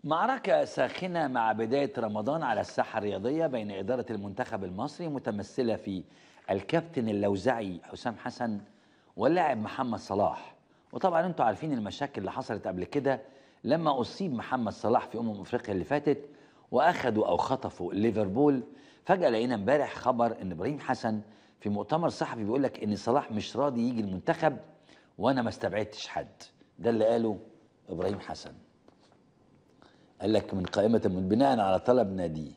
معركة ساخنة مع بداية رمضان على الساحة الرياضية بين إدارة المنتخب المصري متمثلة في الكابتن اللوزعي حسام حسن واللاعب محمد صلاح وطبعا انتوا عارفين المشاكل اللي حصلت قبل كده لما أصيب محمد صلاح في أمم أفريقيا اللي فاتت وأخدوا أو خطفوا ليفربول فجأة لقينا امبارح خبر إن إبراهيم حسن في مؤتمر صحفي بيقول لك إن صلاح مش راضي يجي المنتخب وأنا ما استبعدتش حد ده اللي قاله إبراهيم حسن قال لك من قائمة من بناء على طلب ناديه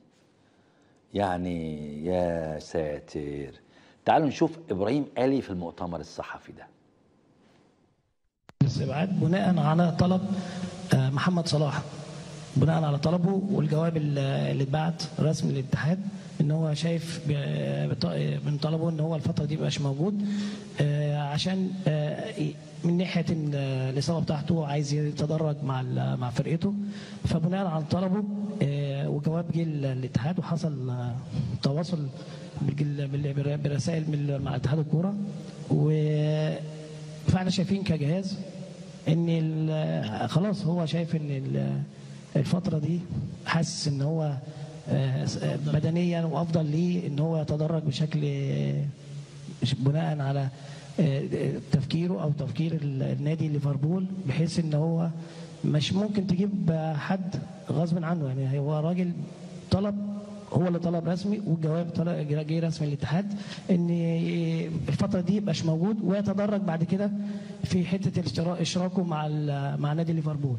يعني يا ساتر تعالوا نشوف إبراهيم آلي في المؤتمر الصحفي ده الاستبعاد بناء على طلب آه، محمد صلاح بناء على طلبه والجواب ال- اللي اتبعت رسمي للاتحاد ان هو شايف ب- بط- من طلبه ان هو الفتره دي مبقاش موجود آه، عشان آه، ي- من ناحيه ال- الاصابه بتاعته عايز يتدرج مع ال- مع فرقته فبناء على طلبه آه، وجواب جه للاتحاد وحصل آه، تواصل بالجل- بال- برسائل من- مع اتحاد الكوره و فاحنا شايفين كجهاز ان ال- خلاص هو شايف ان ال- الفتره دي حاسس ان هو آه، بدنيا وافضل ليه ان هو يتدرج بشكل آه، بناء على آه، تفكيره او تفكير ال- النادي ليفربول بحيث ان هو مش ممكن تجيب حد غصب عنه يعني هو راجل طلب هو اللي طلب رسمي والجواب طلب جه رسمي للاتحاد ان الفتره دي يبقاش موجود ويتدرج بعد كده في حته الاشتراك اشراكه مع ال- مع نادي ليفربول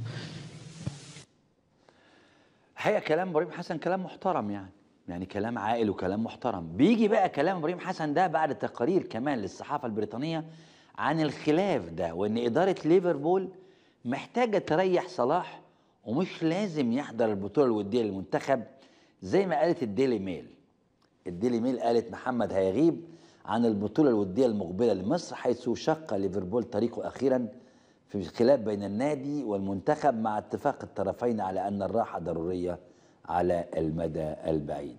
الحقيقه كلام ابراهيم حسن كلام محترم يعني يعني كلام عاقل وكلام محترم بيجي بقى كلام ابراهيم حسن ده بعد تقارير كمان للصحافه البريطانيه عن الخلاف ده وان اداره ليفربول محتاجه تريح صلاح ومش لازم يحضر البطوله الوديه للمنتخب زي ما قالت الديلي ميل الديلي ميل قالت محمد هيغيب عن البطوله الوديه المقبله لمصر حيث شق ليفربول طريقه اخيرا في الخلاف بين النادي والمنتخب مع اتفاق الطرفين على ان الراحه ضروريه على المدى البعيد.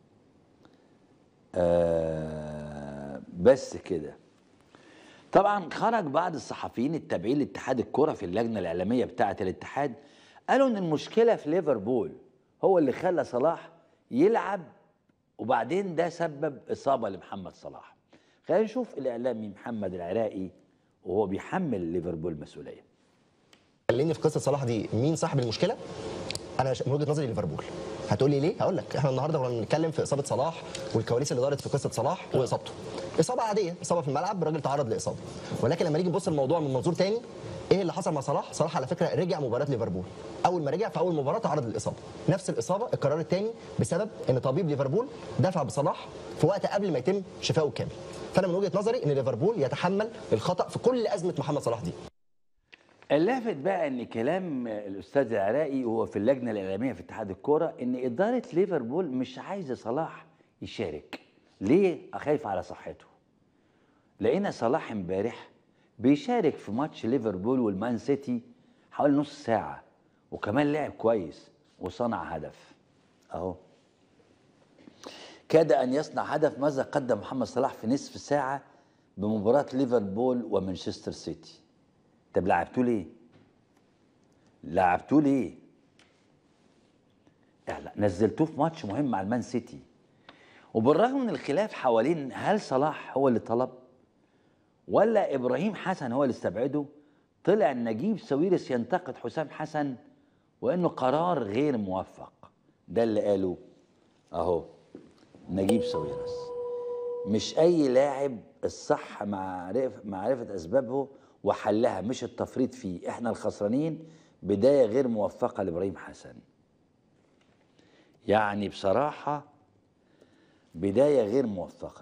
آه بس كده. طبعا خرج بعض الصحفيين التابعين لاتحاد الكره في اللجنه الاعلاميه بتاعه الاتحاد قالوا ان المشكله في ليفربول هو اللي خلى صلاح يلعب وبعدين ده سبب اصابه لمحمد صلاح. خلينا نشوف الاعلامي محمد العراقي وهو بيحمل ليفربول مسؤوليه. خليني في قصه صلاح دي مين صاحب المشكله انا ش- من وجهه نظري ليفربول هتقول لي ليه هقول لك احنا النهارده كنا بنتكلم في اصابه صلاح والكواليس اللي دارت في قصه صلاح واصابته اصابه عاديه اصابه في الملعب الراجل تعرض لاصابه ولكن لما نيجي نبص الموضوع من منظور تاني ايه اللي حصل مع صلاح صلاح على فكره رجع مباراه ليفربول اول ما رجع في اول مباراه تعرض للاصابه نفس الاصابه القرار الثاني بسبب ان طبيب ليفربول دفع بصلاح في وقت قبل ما يتم شفائه الكامل فانا من وجهه نظري ان ليفربول يتحمل الخطا في كل ازمه محمد صلاح دي اللافت بقى ان كلام الاستاذ العراقي وهو في اللجنه الاعلاميه في اتحاد الكوره ان اداره ليفربول مش عايزه صلاح يشارك ليه خايف على صحته لقينا صلاح امبارح بيشارك في ماتش ليفربول والمان سيتي حوالي نص ساعه وكمان لعب كويس وصنع هدف اهو كاد ان يصنع هدف ماذا قدم محمد صلاح في نصف ساعه بمباراه ليفربول ومانشستر سيتي طب لعبتوه ليه؟ لعبتوه ليه؟ لا نزلتوه في ماتش مهم مع المان سيتي وبالرغم من الخلاف حوالين هل صلاح هو اللي طلب ولا ابراهيم حسن هو اللي استبعده طلع نجيب ساويرس ينتقد حسام حسن وانه قرار غير موفق ده اللي قاله اهو نجيب ساويرس مش اي لاعب الصح معرفة, معرفة اسبابه وحلها مش التفريط فيه احنا الخسرانين بداية غير موفقة لابراهيم حسن يعني بصراحة بداية غير موفقة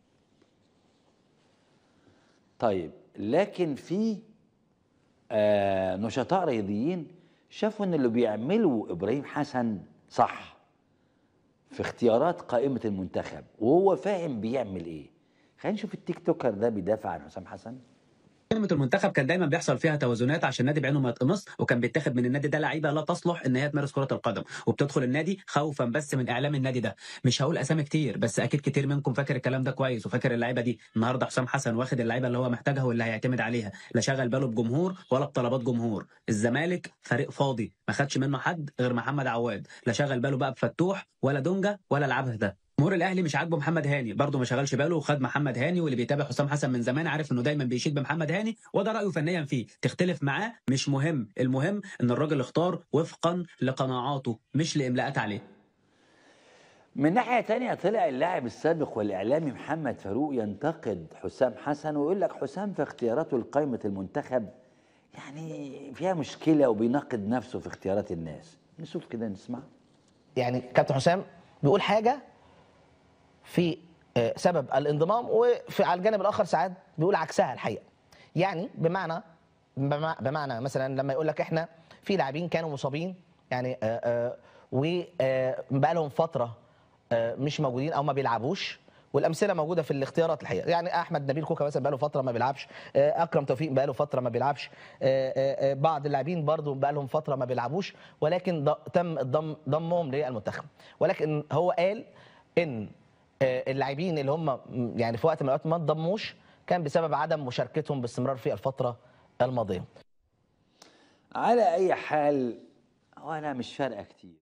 طيب لكن في آه نشطاء رياضيين شافوا ان اللي بيعمله ابراهيم حسن صح في اختيارات قائمة المنتخب وهو فاهم بيعمل ايه خلينا نشوف التيك توكر ده بيدافع عن حسام حسن قائمه المنتخب كان دايما بيحصل فيها توازنات عشان النادي بعينه ما يتقمص وكان بيتاخد من النادي ده لعيبه لا تصلح ان هي تمارس كره القدم وبتدخل النادي خوفا بس من اعلام النادي ده مش هقول اسامي كتير بس اكيد كتير منكم فاكر الكلام ده كويس وفاكر اللعيبه دي النهارده حسام حسن واخد اللعيبه اللي هو محتاجها واللي هيعتمد عليها لا شغل باله بجمهور ولا بطلبات جمهور الزمالك فريق فاضي ما خدش منه حد غير محمد عواد لا شغل باله بقى بفتوح ولا دونجا ولا العبه ده جمهور الاهلي مش عاجبه محمد هاني برضه ما شغلش باله وخد محمد هاني واللي بيتابع حسام حسن من زمان عارف انه دايما بيشيد بمحمد هاني وده رايه فنيا فيه تختلف معاه مش مهم المهم ان الراجل اختار وفقا لقناعاته مش لاملاءات عليه من ناحية تانية طلع اللاعب السابق والإعلامي محمد فاروق ينتقد حسام حسن ويقول لك حسام في اختياراته لقائمة المنتخب يعني فيها مشكلة وبينقد نفسه في اختيارات الناس نشوف كده نسمع يعني كابتن حسام بيقول حاجه في آه، سبب الانضمام وفي على الجانب الاخر ساعات بيقول عكسها الحقيقه يعني بمعنى بمع- بمعنى مثلا لما يقول لك احنا في لاعبين كانوا مصابين يعني وبقى لهم فتره آه، مش موجودين او ما بيلعبوش والامثله موجوده في الاختيارات الحقيقه يعني احمد نبيل كوكا مثلا بقاله فتره ما بيلعبش آه، اكرم توفيق بقاله فتره ما بيلعبش آه، آه، آه، بعض اللاعبين برضو بقى لهم فتره ما بيلعبوش ولكن ض- تم الضم ضمهم للمنتخب ولكن هو قال ان آه، اللاعبين اللي هم م- يعني في وقت من الاوقات ما انضموش كان بسبب عدم مشاركتهم باستمرار في الفتره الماضيه على أي حال هو أنا مش فارقة كتير